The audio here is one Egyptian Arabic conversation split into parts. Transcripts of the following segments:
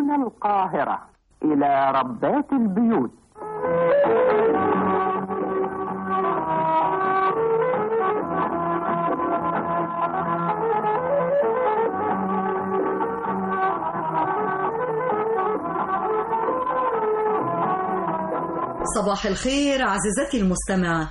من القاهرة إلى ربات البيوت صباح الخير عزيزتي المستمعة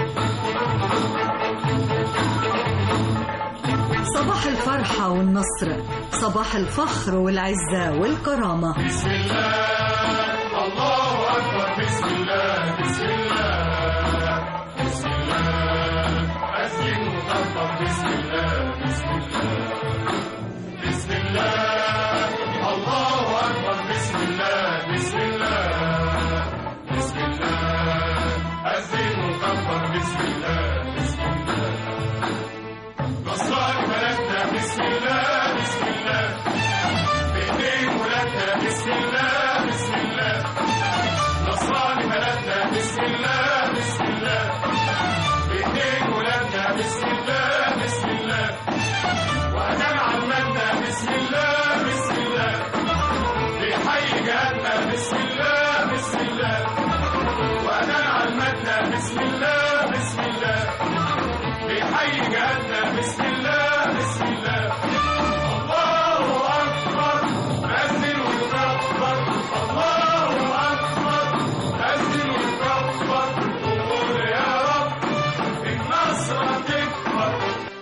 صباح الفرحة والنصر صباح الفخر والعزة والكرامة بسم الله الله أكبر بسم الله بسم الله بسم الله أسلم وكبر بسم الله بسم الله بسم الله الله أكبر بسم الله بسم الله بسم الله أسلم وكبر بسم الله بسم الله نصران بلدنا بسم الله بسم الله بإيدين ولادنا بسم الله بسم الله نصران بلدنا بسم الله بسم الله بإيدين ولادنا بسم الله بسم الله وأدام عمالنا بسم الله بسم الله بحي جهاتنا بسم الله بسم الله وأدام عمالنا بسم الله بسم الله بحي جهاتنا بسم الله بسم الله الله أكبر أذن ويكبر الله أكبر أذن ويكبر قول يا رب النصر تكبر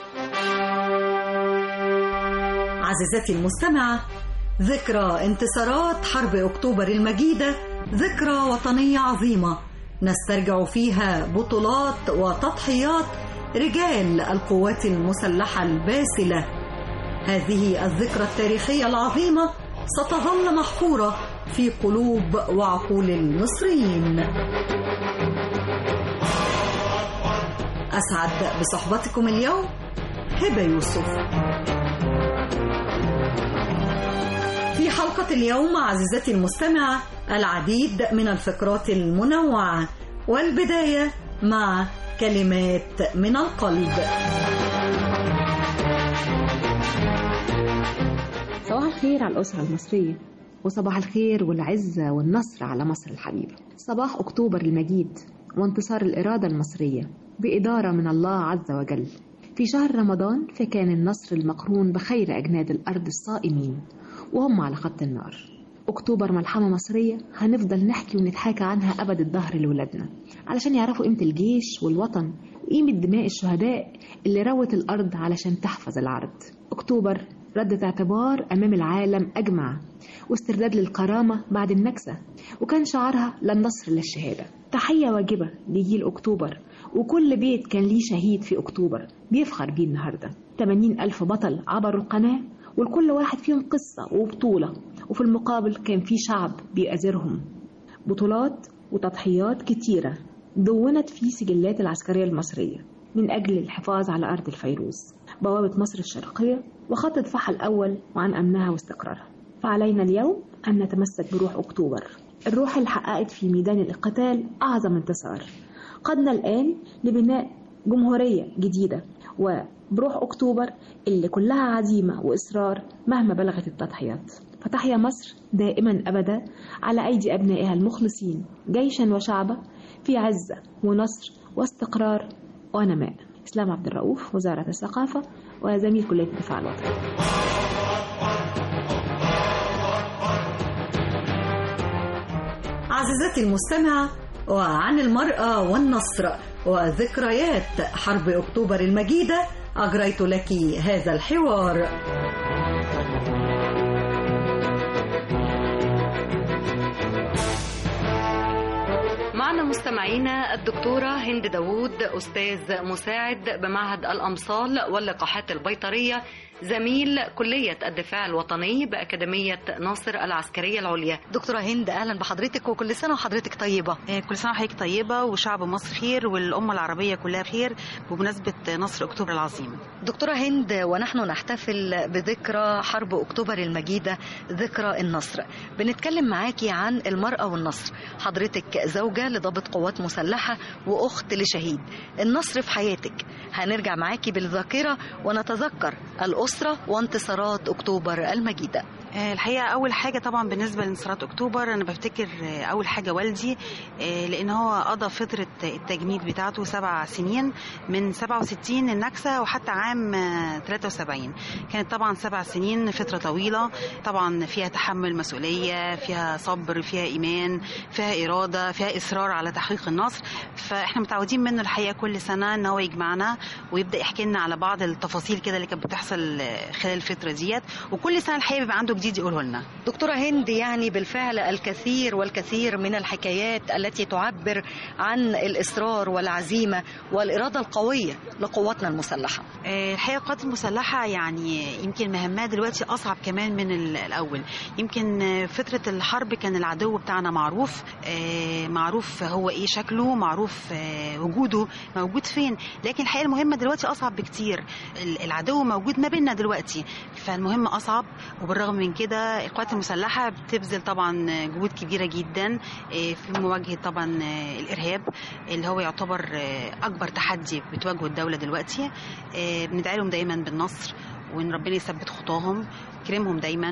عزيزتي المستمعة ذكرى انتصارات حرب أكتوبر المجيدة ذكرى وطنية عظيمة نسترجع فيها بطولات وتضحيات رجال القوات المسلحة الباسلة هذه الذكرى التاريخية العظيمة ستظل محفورة في قلوب وعقول المصريين أسعد بصحبتكم اليوم هبة يوسف في حلقة اليوم عزيزتي المستمعة العديد من الفقرات المنوعة والبداية مع كلمات من القلب صباح الخير على الأسرة المصرية وصباح الخير والعزة والنصر على مصر الحبيبة صباح أكتوبر المجيد وانتصار الإرادة المصرية بإدارة من الله عز وجل في شهر رمضان فكان النصر المقرون بخير أجناد الأرض الصائمين وهم على خط النار أكتوبر ملحمة مصرية هنفضل نحكي ونتحاكى عنها أبد الظهر لولادنا علشان يعرفوا قيمة الجيش والوطن وقيمة دماء الشهداء اللي روت الأرض علشان تحفظ العرض أكتوبر ردة اعتبار أمام العالم أجمع واسترداد للكرامة بعد النكسة وكان شعارها لا النصر لا الشهادة تحية واجبة لجيل أكتوبر وكل بيت كان ليه شهيد في أكتوبر بيفخر بيه النهاردة 80 ألف بطل عبروا القناة ولكل واحد فيهم قصة وبطولة وفي المقابل كان في شعب بيأزرهم بطولات وتضحيات كتيرة دونت في سجلات العسكرية المصرية من أجل الحفاظ على أرض الفيروز بوابة مصر الشرقية وخط الدفاعها الأول وعن أمنها واستقرارها فعلينا اليوم أن نتمسك بروح أكتوبر الروح اللي حققت في ميدان القتال أعظم انتصار قدنا الآن لبناء جمهورية جديدة وبروح أكتوبر اللي كلها عزيمة وإصرار مهما بلغت التضحيات فتحيا مصر دائما أبدا على أيدي أبنائها المخلصين جيشا وشعبا في عزة ونصر واستقرار ونماء إسلام عبد الرؤوف وزارة الثقافة وزميل كلية الدفاع الوطني عزيزتي المستمعة وعن المرأة والنصر وذكريات حرب أكتوبر المجيدة أجريت لك هذا الحوار معنا مستمعينا الدكتورة هند داوود أستاذ مساعد بمعهد الأمصال واللقاحات البيطرية زميل كلية الدفاع الوطني بأكاديمية ناصر العسكرية العليا دكتورة هند أهلا بحضرتك وكل سنة وحضرتك طيبة كل سنة وحضرتك طيبة وشعب مصر خير والأمة العربية كلها خير بمناسبة نصر أكتوبر العظيم دكتورة هند ونحن نحتفل بذكرى حرب أكتوبر المجيدة ذكرى النصر بنتكلم معاكي عن المرأة والنصر حضرتك زوجة لضابط قوات مسلحة وأخت لشهيد النصر في حياتك هنرجع معاكي بالذاكرة ونتذكر الأسرة وانتصارات أكتوبر المجيدة آه، الحقيقه اول حاجه طبعا بالنسبه لانتصارات اكتوبر انا بفتكر آه، اول حاجه والدي آه، لان هو قضى فتره التجنيد بتاعته سبع سنين من 67 النكسه وحتى عام آه، 73 كانت طبعا سبع سنين فتره طويله طبعا فيها تحمل مسؤوليه فيها صبر فيها ايمان فيها اراده فيها اصرار على تحقيق النصر فاحنا متعودين منه الحقيقه كل سنه ان هو يجمعنا ويبدا يحكي لنا على بعض التفاصيل كده اللي كانت بتحصل آه، خلال الفتره ديت وكل سنه الحقيقه بيبقى عنده جديد يقوله لنا دكتورة هند يعني بالفعل الكثير والكثير من الحكايات التي تعبر عن الإصرار والعزيمة والإرادة القوية لقواتنا المسلحة آه، الحقيقه القوات المسلحه يعني يمكن مهمها دلوقتي اصعب كمان من ال- الاول يمكن آه، فتره الحرب كان العدو بتاعنا معروف آه، معروف هو ايه شكله معروف آه، وجوده موجود فين لكن الحقيقه المهمه دلوقتي اصعب بكتير ال- العدو موجود ما بيننا دلوقتي فالمهمه اصعب وبالرغم من كده القوات المسلحه بتبذل طبعا جهود كبيره جدا آه، في مواجهه طبعا آه، الارهاب اللي هو يعتبر آه، اكبر تحدي بتواجهه الدوله دلوقتي آه، بندعي لهم دايما بالنصر وان ربنا يثبت خطاهم يكرمهم دايما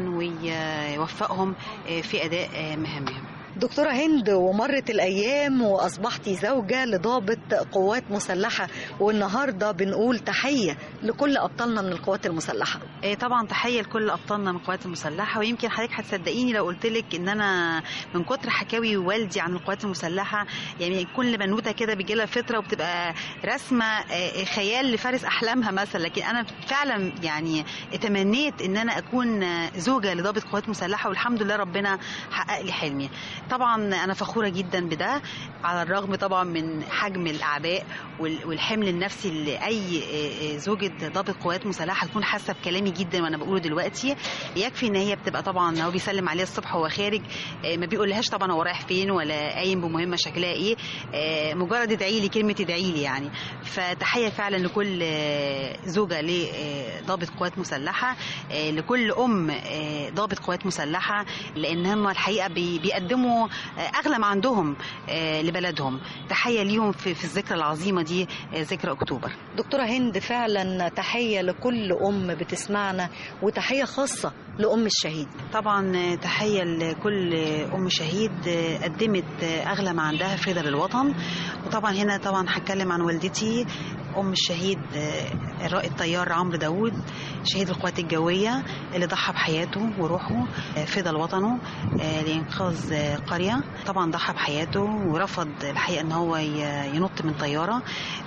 ويوفقهم آه، في اداء آه، مهامهم دكتورة هند ومرت الأيام وأصبحتي زوجة لضابط قوات مسلحة والنهاردة بنقول تحية لكل أبطالنا من القوات المسلحة آه، طبعا تحيه لكل ابطالنا من القوات المسلحه ويمكن حضرتك هتصدقيني لو قلت لك ان انا من كتر حكاوي والدي عن القوات المسلحه يعني كل بنوته كده بيجي لها فتره وبتبقى رسمه آه، خيال لفارس احلامها مثلا لكن انا فعلا يعني تمنيت ان انا اكون آه، زوجه لضابط قوات مسلحه والحمد لله ربنا حقق لي حلمي طبعا انا فخوره جدا بده على الرغم طبعا من حجم الاعباء وال- والحمل النفسي اللي اي آه، آه، زوجة ضابط قوات مسلحة تكون حاسة بكلامي جدا وانا بقوله دلوقتي يكفي ان هي بتبقى طبعا هو بيسلم عليها الصبح وهو خارج آه، ما بيقولهاش طبعا هو رايح فين ولا قايم بمهمة شكلها ايه آه، مجرد ادعي لي كلمة ادعي لي يعني فتحية فعلا لكل آه، زوجة لضابط قوات مسلحة آه، لكل ام آه، ضابط قوات مسلحة لان هم الحقيقة بي- بيقدموا آه، اغلى ما عندهم آه، لبلدهم تحية ليهم في في الذكرى العظيمة دي آه، ذكرى اكتوبر دكتورة هند فعلا تحية لكل أم بتسمعنا وتحية خاصة لأم الشهيد طبعا تحية لكل أم شهيد قدمت أغلى ما عندها فدا للوطن وطبعا هنا طبعا هتكلم عن والدتي أم الشهيد الرائد طيار عمرو داوود شهيد القوات الجوية اللي ضحى بحياته وروحه فدا لوطنه لإنقاذ قرية طبعا ضحى بحياته ورفض الحقيقة إن هو ي- ينط من طيارة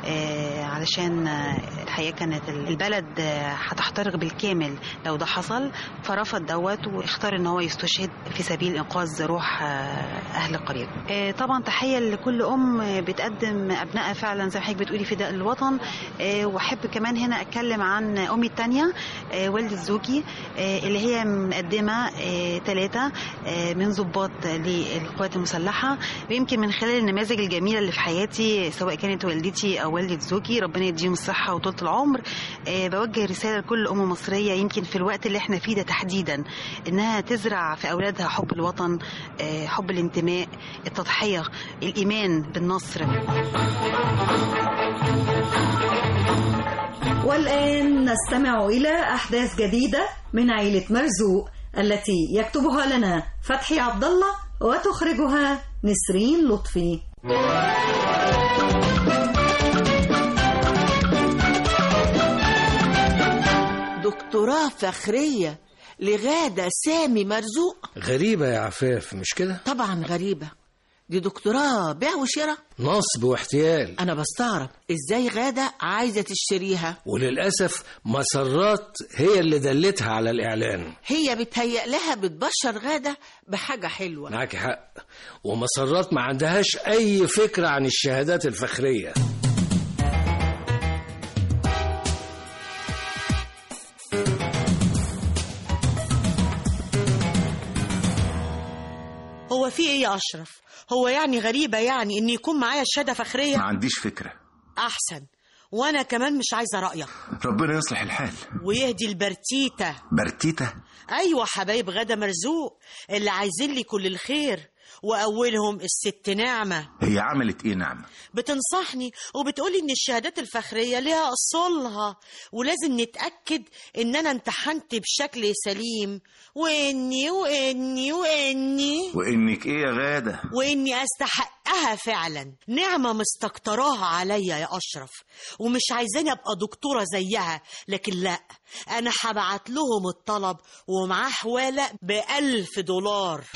علشان الحقيقة كانت البلد هتحترق بالكامل لو ده حصل فرفض دوت واختار ان هو يستشهد في سبيل انقاذ روح آه، اهل قريته. آه، طبعا تحيه لكل ام آه، بتقدم ابنائها فعلا زي ما حضرتك بتقولي فداء للوطن آه، واحب كمان هنا اتكلم عن امي الثانيه والده زوجي آه، اللي هي مقدمه ثلاثه من ضباط للقوات المسلحه ويمكن من خلال النماذج الجميله اللي في حياتي سواء كانت والدتي او والده زوجي ربنا يديهم الصحه وطولة العمر آه، بوجه رساله لكل ام مصريه يمكن في الوقت اللي احنا فيه ده تحديدا انها تزرع في اولادها حب الوطن آه، حب الانتماء التضحيه الايمان بالنصر والآن نستمع إلى أحداث جديدة من عيلة مرزوق التي يكتبها لنا فتحي عبد الله وتخرجها نسرين لطفي دكتوراه فخرية لغادة سامي مرزوق غريبة يا عفاف مش كده؟ طبعا غريبة دي دكتوراه بيع وشراء نصب واحتيال أنا بستغرب إزاي غادة عايزة تشتريها وللأسف مسرات هي اللي دلتها على الإعلان هي بتهيأ لها بتبشر غادة بحاجة حلوة معاك حق ومسرات ما عندهاش أي فكرة عن الشهادات الفخرية هو في ايه يا اشرف هو يعني غريبه يعني ان يكون معايا شهاده فخريه ما عنديش فكرة احسن وانا كمان مش عايزه رايك ربنا يصلح الحال ويهدي البرتيته برتيتة ايوه حبايب غدا مرزوق اللي عايزين لي كل الخير وأولهم الست نعمة هي عملت ايه نعمة بتنصحني وبتقولي إن الشهادات الفخرية ليها أصولها ولازم نتأكد إن أنا امتحنت بشكل سليم وإني وإني وإني وانك ايه يا غادة وإني أستحقها فعلا نعمة مستكتراها عليا يا أشرف ومش عايزاني أبقى دكتورة زيها لكن لا أنا هبعت لهم الطلب ومعاه حوالة بألف دولار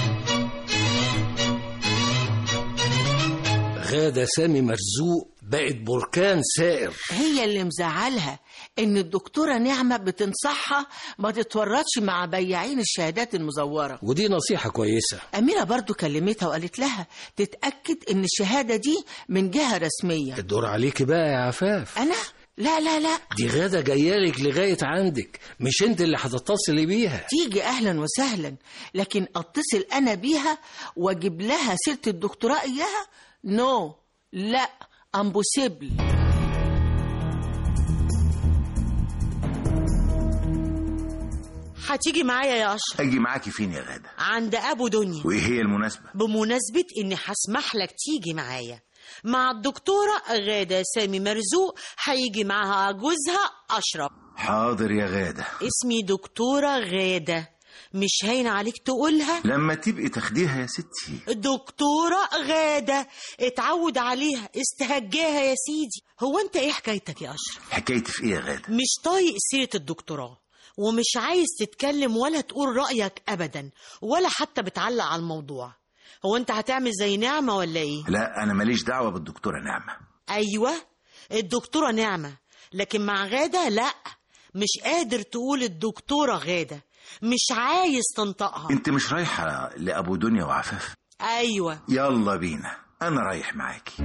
غادة سامي مرزوق بقت بركان سائر هي اللي مزعلها ان الدكتورة نعمة بتنصحها ما تتورطش مع بياعين الشهادات المزورة ودي نصيحة كويسة أميرة برضو كلمتها وقالت لها تتأكد ان الشهادة دي من جهة رسمية الدور عليكي بقى يا عفاف أنا؟ لا لا لا دي غادة جايالك لغاية عندك مش انت اللي هتتصلي بيها تيجي أهلا وسهلا لكن أتصل أنا بيها وأجيب لها سيرة الدكتوراه إياها نو لا امبوسيبل هتيجي معايا يا أشرف اجي معاكي فين يا غادة عند أبو دنيا وايه هي المناسبة بمناسبة إني هسمح لك تيجي معايا مع الدكتورة غادة سامي مرزوق هيجي معاها جوزها أشرف حاضر يا غادة اسمي دكتورة غادة مش هين عليك تقولها لما تبقي تاخديها يا ستي دكتورة غادة اتعود عليها استهجاها يا سيدي هو انت ايه حكايتك يا أشرف حكايتي في ايه يا غادة مش طايق سيرة الدكتوراه ومش عايز تتكلم ولا تقول رأيك أبدا ولا حتى بتعلق على الموضوع هو انت هتعمل زي نعمة ولا ايه لا انا ماليش دعوة بالدكتورة نعمة أيوة الدكتورة نعمة لكن مع غادة لا مش قادر تقول الدكتورة غادة مش عايز تنطقها انت مش رايحة لابو دنيا وعفاف أيوة يلا بينا انا رايح معاكي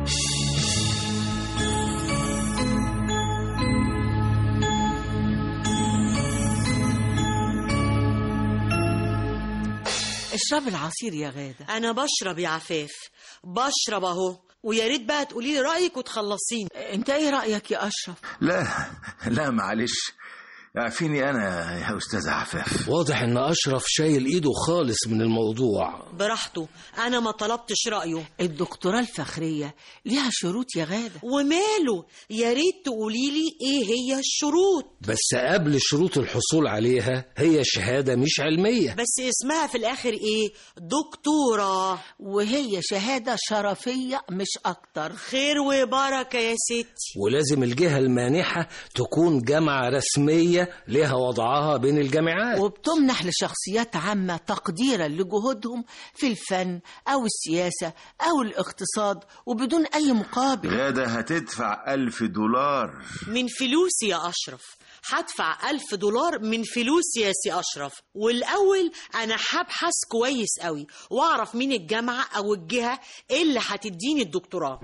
اشرب العصير يا غادة أنا بشرب يا عفاف بشرب أهو ويا ريت بقى تقولي لي رأيك وتخلصيني انت ايه رأيك يا أشرف لا لا معلش اعفيني انا يا استاذة عفاف واضح ان اشرف شايل ايده خالص من الموضوع براحته أنا ما طلبتش رأيه الدكتوراه الفخرية ليها شروط يا غادة وماله يا ريت تقولي لي إيه هي الشروط بس قبل شروط الحصول عليها هي شهادة مش علمية بس اسمها في الآخر إيه دكتورة وهي شهادة شرفية مش أكتر خير وبركة يا ستي ولازم الجهة المانحة تكون جامعة رسمية لها وضعها بين الجامعات وبتمنح لشخصيات عامة تقديرا لجهودهم في الفن أو السياسة أو الاقتصاد وبدون أي مقابل غادة هتدفع ألف دولار من فلوسي يا أشرف هدفع ألف دولار من فلوسي يا سي أشرف والأول أنا هبحث كويس قوي وأعرف مين الجامعة أو الجهة اللي هتديني الدكتوراه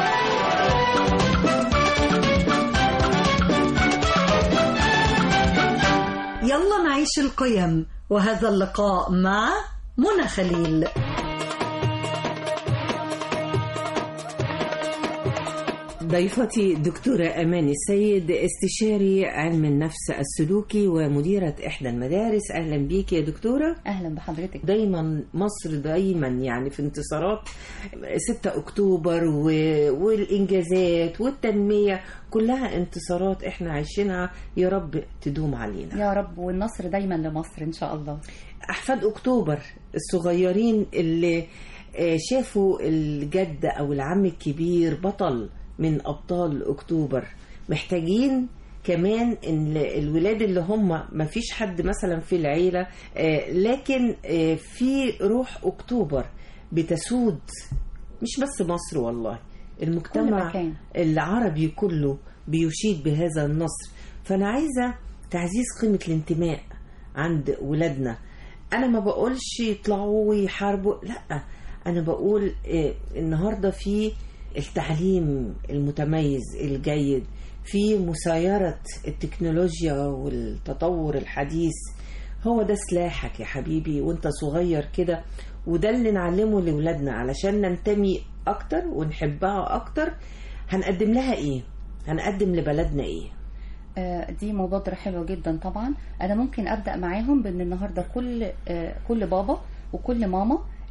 يلا نعيش القيم وهذا اللقاء مع منى خليل ضيفتي دكتورة أمان السيد استشاري علم النفس السلوكي ومديرة إحدى المدارس أهلا بيك يا دكتورة أهلا بحضرتك دايما مصر دايما يعني في انتصارات 6 أكتوبر و... والإنجازات والتنمية كلها انتصارات احنا عايشينها يا رب تدوم علينا يا رب والنصر دايما لمصر إن شاء الله أحفاد أكتوبر الصغيرين اللي آه، شافوا الجد أو العم الكبير بطل من أبطال أكتوبر محتاجين كمان ان الولاد اللي هم ما فيش حد مثلا في العيله آه، لكن آه، في روح اكتوبر بتسود مش بس مصر والله المجتمع مكان. العربي كله بيشيد بهذا النصر فانا عايزه تعزيز قيمه الانتماء عند ولادنا انا ما بقولش يطلعوا ويحاربوا لا انا بقول آه، النهارده في التعليم المتميز الجيد في مسايرة التكنولوجيا والتطور الحديث هو ده سلاحك يا حبيبي وانت صغير كده وده اللي نعلمه لولادنا علشان ننتمي اكتر ونحبها اكتر هنقدم لها ايه هنقدم لبلدنا ايه آه، دي مبادرة حلوة جدا طبعا أنا ممكن أبدأ معاهم بأن النهاردة كل آه، كل بابا وكل ماما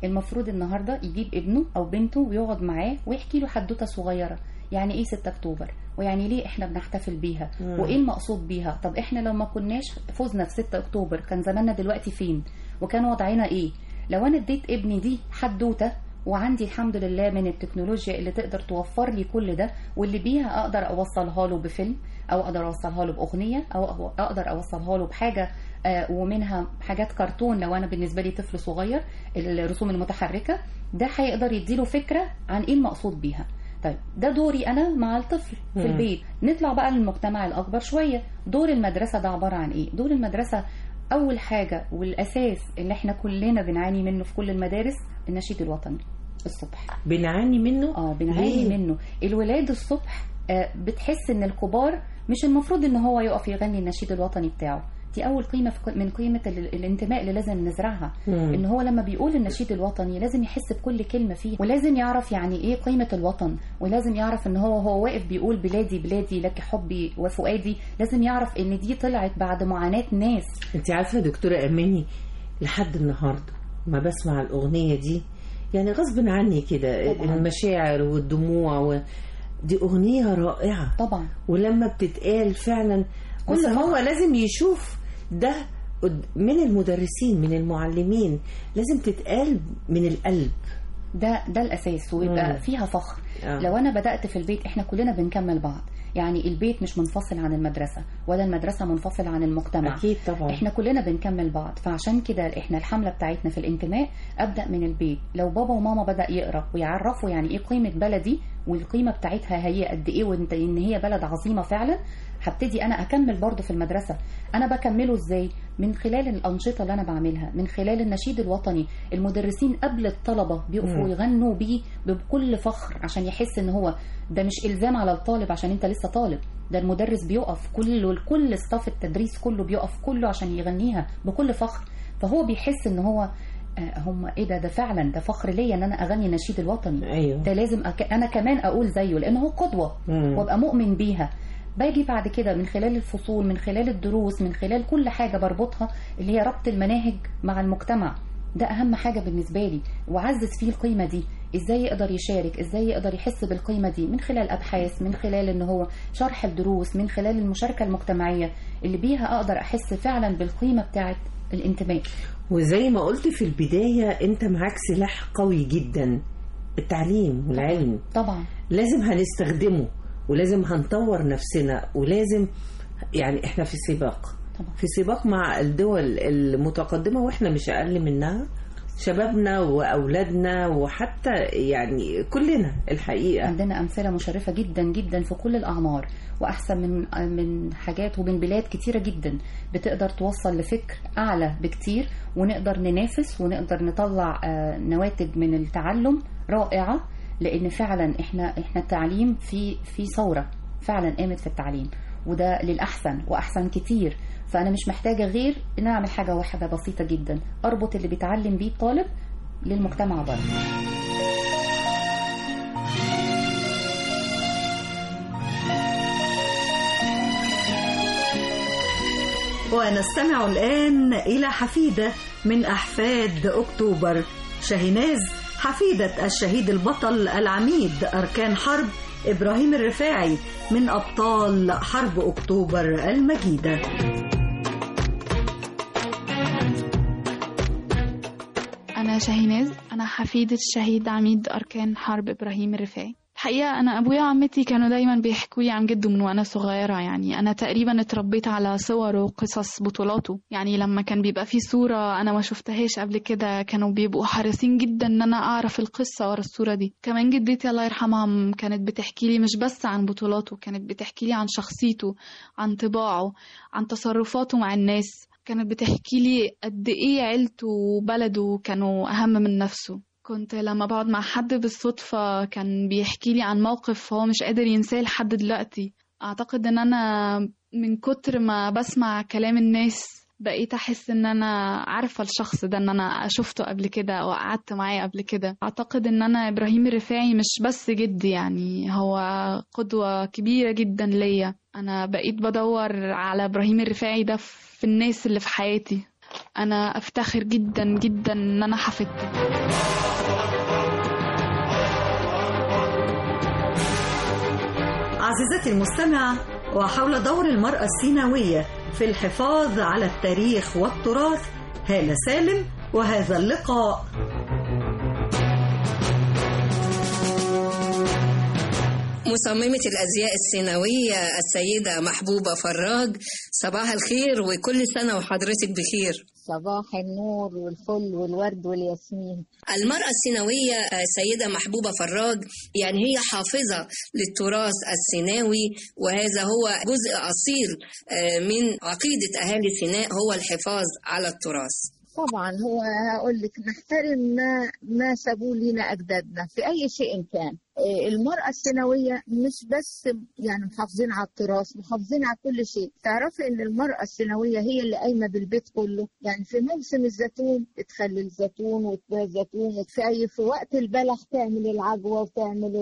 المفروض النهارده يجيب ابنه او بنته ويقعد معاه ويحكي له حدوته صغيره يعني ايه 6 اكتوبر ويعني ليه احنا بنحتفل بيها مم. وايه المقصود بيها طب احنا لو ما كناش فزنا في 6 اكتوبر كان زماننا دلوقتي فين وكان وضعنا ايه لو انا اديت ابني دي حدوته وعندي الحمد لله من التكنولوجيا اللي تقدر توفر لي كل ده واللي بيها اقدر اوصلها له بفيلم او اقدر اوصلها له باغنيه او أو- اقدر اوصلها له بحاجه آه، ومنها حاجات كرتون لو انا بالنسبه لي طفل صغير الرسوم المتحركه ده هيقدر يديله فكره عن ايه المقصود بيها طيب ده دوري انا مع الطفل في مم. البيت نطلع بقى للمجتمع الاكبر شويه دور المدرسه ده عباره عن ايه دور المدرسه اول حاجه والاساس اللي احنا كلنا بنعاني منه في كل المدارس النشيد الوطني الصبح بنعاني منه اه بنعاني ليه؟ منه الولاد الصبح آه، بتحس ان الكبار مش المفروض ان هو يقف يغني النشيد الوطني بتاعه دي اول قيمه في من قيمه ال- الانتماء اللي لازم نزرعها مم. ان هو لما بيقول النشيد الوطني لازم يحس بكل كلمه فيه ولازم يعرف يعني ايه قيمه الوطن ولازم يعرف ان هو هو واقف بيقول بلادي بلادي لك حبي وفؤادي لازم يعرف ان دي طلعت بعد معاناه ناس انت عارفه يا دكتوره اماني لحد النهارده ما بسمع الاغنيه دي يعني غصب عني كده طبعاً. المشاعر والدموع و... دي اغنيه رائعه طبعا ولما بتتقال فعلا كل بس هو فخر. لازم يشوف ده قد- من المدرسين من المعلمين لازم تتقال من القلب ده ده الاساس ويبقى مم. فيها فخر آه. لو انا بدات في البيت احنا كلنا بنكمل بعض يعني البيت مش منفصل عن المدرسه ولا المدرسه منفصل عن المجتمع اكيد طبعا احنا كلنا بنكمل بعض فعشان كده احنا الحمله بتاعتنا في الانتماء ابدا من البيت لو بابا وماما بدا يقرا ويعرفوا يعني ايه قيمه بلدي والقيمه بتاعتها هي قد ايه وان إن هي بلد عظيمه فعلا هبتدي انا اكمل برضو في المدرسه انا بكمله ازاي من خلال الانشطه اللي انا بعملها من خلال النشيد الوطني المدرسين قبل الطلبه بيقفوا مم. يغنوا بيه بكل فخر عشان يحس ان هو ده مش الزام على الطالب عشان انت لسه طالب ده المدرس بيقف كله كل ستاف التدريس كله بيقف كله عشان يغنيها بكل فخر فهو بيحس ان هو آه، هم ايه ده ده فعلا ده فخر ليا ان انا اغني النشيد الوطني ايوه ده لازم أك... انا كمان اقول زيه لان هو قدوه مم. وابقى مؤمن بيها باجي بعد كده من خلال الفصول من خلال الدروس من خلال كل حاجه بربطها اللي هي ربط المناهج مع المجتمع ده اهم حاجه بالنسبه لي وعزز فيه القيمه دي ازاي يقدر يشارك ازاي يقدر يحس بالقيمه دي من خلال ابحاث من خلال ان هو شرح الدروس من خلال المشاركه المجتمعيه اللي بيها اقدر احس فعلا بالقيمه بتاعه الانتماء وزي ما قلت في البدايه انت معاك سلاح قوي جدا التعليم والعلم طبعا لازم هنستخدمه ولازم هنطور نفسنا ولازم يعني احنا في سباق طبعا. في سباق مع الدول المتقدمة واحنا مش اقل منها شبابنا واولادنا وحتى يعني كلنا الحقيقة عندنا امثله مشرفه جدا جدا في كل الاعمار واحسن من من حاجات ومن بلاد كتيره جدا بتقدر توصل لفكر اعلى بكتير ونقدر ننافس ونقدر نطلع آه، نواتج من التعلم رائعه لان فعلا احنا احنا التعليم في في ثوره فعلا قامت في التعليم وده للاحسن واحسن كتير فانا مش محتاجه غير ان اعمل حاجه واحده بسيطه جدا اربط اللي بيتعلم بيه الطالب للمجتمع بره ونستمع الآن إلى حفيدة من أحفاد أكتوبر شاهيناز حفيدة الشهيد البطل العميد أركان حرب إبراهيم الرفاعي من أبطال حرب أكتوبر المجيدة أنا شاهيناز أنا حفيدة الشهيد عميد أركان حرب إبراهيم الرفاعي الحقيقة أنا أبويا وعمتي كانوا دايما بيحكوا لي عن جده من وأنا صغيرة يعني أنا تقريبا اتربيت على صوره وقصص بطولاته يعني لما كان بيبقى في صورة أنا ما شفتهاش قبل كده كانوا بيبقوا حريصين جدا إن أنا أعرف القصة ورا الصورة دي كمان جدتي الله يرحمها م- كانت بتحكي لي مش بس عن بطولاته كانت بتحكي لي عن شخصيته عن طباعه عن تصرفاته مع الناس كانت بتحكي لي قد ايه عيلته وبلده كانوا اهم من نفسه كنت لما بقعد مع حد بالصدفة كان بيحكي لي عن موقف هو مش قادر ينساه لحد دلوقتي اعتقد ان انا من كتر ما بسمع كلام الناس بقيت احس ان انا عارفه الشخص ده ان انا شفته قبل كده او قعدت معاه قبل كده اعتقد ان انا ابراهيم الرفاعي مش بس جدي يعني هو قدوه كبيره جدا ليا انا بقيت بدور على ابراهيم الرفاعي ده في الناس اللي في حياتي أنا أفتخر جدا جدا إن أنا حفيدته عزيزتي المستمعة وحول دور المرأة السيناوية في الحفاظ على التاريخ والتراث هالة سالم وهذا اللقاء مصممة الأزياء السيناوية السيدة محبوبة فراج صباح الخير وكل سنة وحضرتك بخير صباح النور والفل والورد والياسمين المرأة السيناوية السيدة محبوبة فراج يعني هي حافظة للتراث السيناوي وهذا هو جزء أصيل من عقيدة أهالي سيناء هو الحفاظ على التراث طبعا هو هقول لك نحترم ما ما سابوه لنا اجدادنا في اي شيء كان المرأة السيناوية مش بس يعني محافظين على التراث محافظين على كل شيء تعرفي ان المرأة السيناوية هي اللي قايمة بالبيت كله يعني في موسم الزيتون تخلي الزيتون وتبيع الزيتون وتفعي في وقت البلح تعمل العجوة وتعمل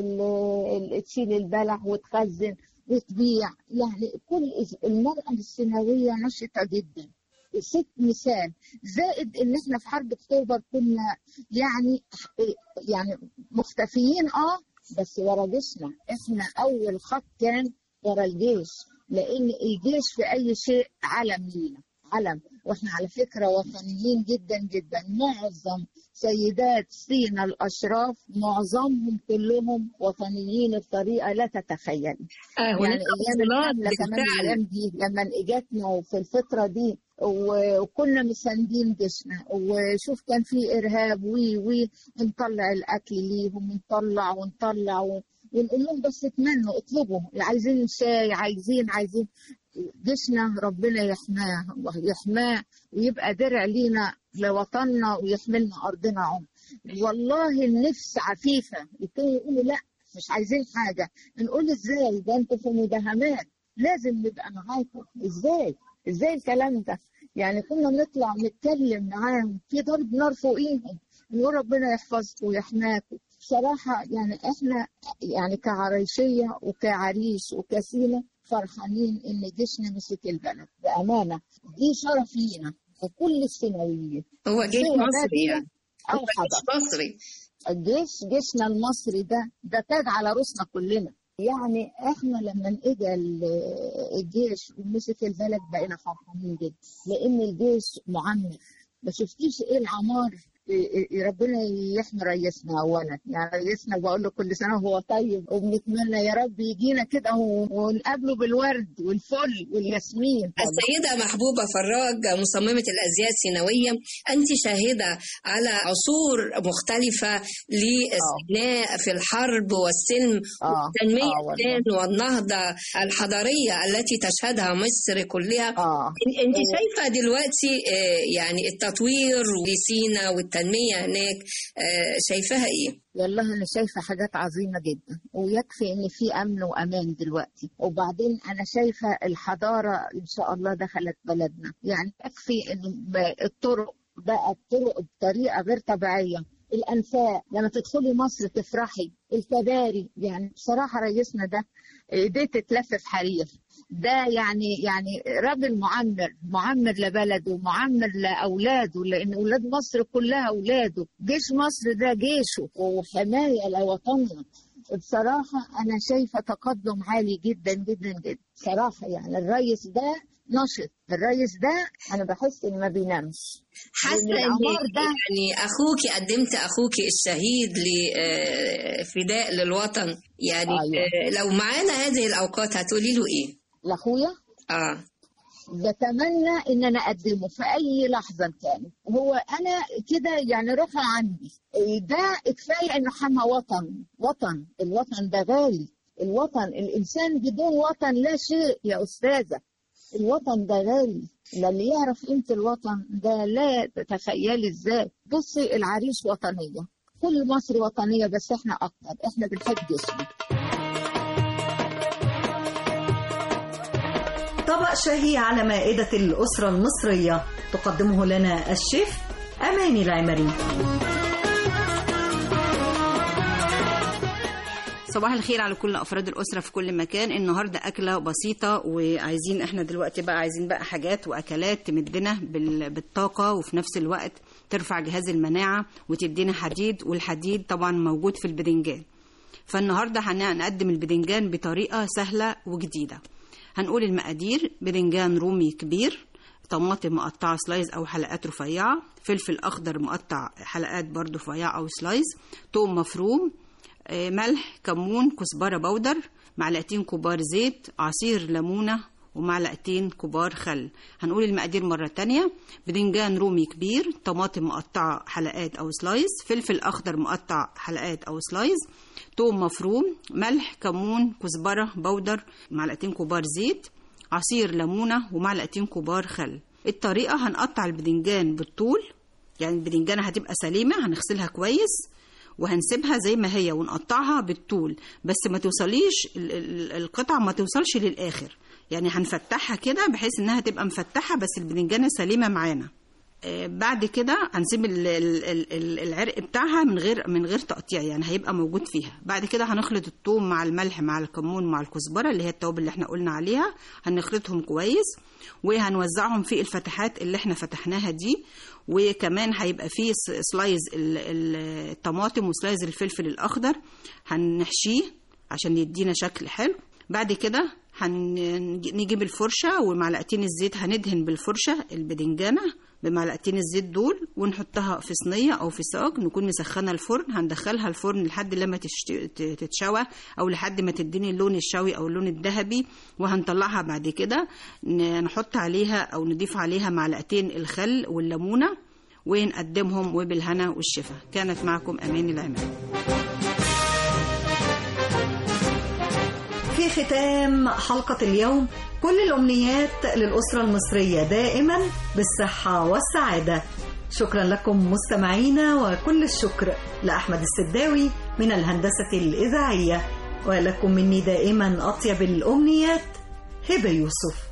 ال- تشيل البلح وتخزن وتبيع يعني كل المرأة السيناوية نشطة جدا ست مثال زائد ان احنا في حرب اكتوبر كنا يعني يعني مختفيين اه بس ورا جيشنا احنا اول خط كان ورا الجيش لان الجيش في اي شيء علم لينا علم واحنا على فكره وطنيين جدا جدا معظم سيدات سينا الاشراف معظمهم كلهم وطنيين بطريقه لا تتخيلي آه يعني ايام الحمله كمان الايام دي لما اجتنا في الفتره دي وكنا مساندين جيشنا وشوف كان في ارهاب وي وي نطلع الاكل ليهم ونطلع ونطلع ونقول لهم بس اتمنوا اطلبوا عايزين شاي عايزين عايزين جيشنا ربنا يحماه يحماه ويبقى درع لينا لوطننا ويحملنا ارضنا عمر والله النفس عفيفه يكونوا يقولوا لا مش عايزين حاجه نقول ازاي ده انتوا في مداهمات لازم نبقى معاكم ازاي ازاي الكلام ده يعني كنا نطلع نتكلم معاهم في ضرب نار فوقيهم نقول ربنا يحفظكم ويحماكم بصراحة يعني احنا يعني كعريشية وكعريش وكسيلة فرحانين ان جيشنا مسك البلد بأمانة دي شرف لينا وكل السنويين هو جيش مصري يعني أو هو جيش مصري الجيش جيشنا المصري ده ده تاج على راسنا كلنا يعني احنا لما اجى الجيش ومسك البلد بقينا فرحانين جدا لان الجيش معمر ما شفتيش ايه العمار ربنا يحمي رئيسنا اولا يعني رئيسنا بقول له كل سنه وهو طيب وبنتمنى يا رب يجينا كده ونقابله بالورد والفل والياسمين السيده محبوبه فراج مصممه الازياء السيناويه انت شاهده على عصور مختلفه لسيناء في الحرب والسلم آه. والتنميه آه الآن والنهضه الحضاريه التي تشهدها مصر كلها آه. انت شايفه دلوقتي يعني التطوير وسينا والتنميه هناك شايفاها ايه؟ والله انا شايفه حاجات عظيمه جدا ويكفي ان في امن وامان دلوقتي وبعدين انا شايفه الحضاره ان شاء الله دخلت بلدنا يعني يكفي ان الطرق بقت طرق بطريقه غير طبيعيه الانفاق لما تدخلي مصر تفرحي الكباري يعني بصراحه رئيسنا ده ايديه تتلف في حرير ده يعني يعني راجل معمر معمر لبلده معمر لاولاده لان اولاد مصر كلها اولاده جيش مصر ده جيشه وحمايه لوطننا بصراحه انا شايفه تقدم عالي جدا جدا جدا صراحه يعني الرئيس ده نشط الرئيس ده انا بحس ان ما بينامش حاسه ان يعني اخوكي قدمت اخوكي الشهيد لفداء للوطن يعني أيوة. لو معانا هذه الاوقات هتقولي له ايه لاخويا اه بتمنى ان انا اقدمه في اي لحظه كانت هو انا كده يعني رفع عندي ده كفايه انه حمى وطن وطن الوطن ده غالي الوطن الانسان بدون وطن لا شيء يا استاذه الوطن ده غالي اللي يعرف قيمه الوطن ده لا تتخيلي ازاي بصي العريش وطنيه كل مصر وطنيه بس احنا اكتر احنا بنحب جسمنا طبق شهي على مائدة الأسرة المصرية تقدمه لنا الشيف أماني العمري صباح الخير على كل افراد الاسره في كل مكان النهارده اكله بسيطه وعايزين احنا دلوقتي بقى عايزين بقى حاجات واكلات تمدنا بال- بالطاقه وفي نفس الوقت ترفع جهاز المناعه وتدينا حديد والحديد طبعا موجود في البدنجان فالنهارده هنقدم البدنجان بطريقه سهله وجديده هنقول المقادير بدنجان رومي كبير طماطم مقطعة سلايز أو حلقات رفيعة فلفل أخضر مقطع حلقات برضو رفيعة أو سلايز توم مفروم آه، ملح كمون كزبرة بودر معلقتين كبار زيت عصير ليمونة ومعلقتين كبار خل هنقول المقادير مرة تانية بدنجان رومي كبير طماطم مقطعة حلقات أو سلايز فلفل أخضر مقطع حلقات أو سلايز توم مفروم ملح كمون كزبرة بودر معلقتين كبار زيت عصير ليمونة ومعلقتين كبار خل الطريقة هنقطع البدنجان بالطول يعني البدنجانة هتبقى سليمة هنغسلها كويس وهنسيبها زي ما هي ونقطعها بالطول بس ما توصليش ال- ال- القطعة ما توصلش للآخر يعني هنفتحها كده بحيث انها تبقى مفتحة بس البدنجانة سليمة معانا آه، بعد كده هنسيب ال- ال- ال- ال- العرق بتاعها من غير من غير تقطيع يعني هيبقى موجود فيها بعد كده هنخلط الثوم مع الملح مع الكمون مع الكزبره اللي هي التوابل اللي احنا قلنا عليها هنخلطهم كويس وهنوزعهم في الفتحات اللي احنا فتحناها دي وكمان هيبقى فيه س- سلايز ال- ال- الطماطم وسلايز الفلفل الاخضر هنحشيه عشان يدينا شكل حلو بعد كده هنجيب الفرشة ومعلقتين الزيت هندهن بالفرشة البدنجانة بمعلقتين الزيت دول ونحطها في صينية أو في صاج نكون مسخنة الفرن هندخلها الفرن لحد لما تشت- ت- تتشوى أو لحد ما تديني اللون الشوي أو اللون الذهبي وهنطلعها بعد كده ن- نحط عليها أو نضيف عليها معلقتين الخل والليمونة ونقدمهم وبالهنا والشفا كانت معكم أمان العماد في ختام حلقة اليوم كل الأمنيات للأسرة المصرية دائما بالصحة والسعادة شكرا لكم مستمعينا وكل الشكر لأحمد السداوي من الهندسة الإذاعية ولكم مني دائما أطيب الأمنيات هبة يوسف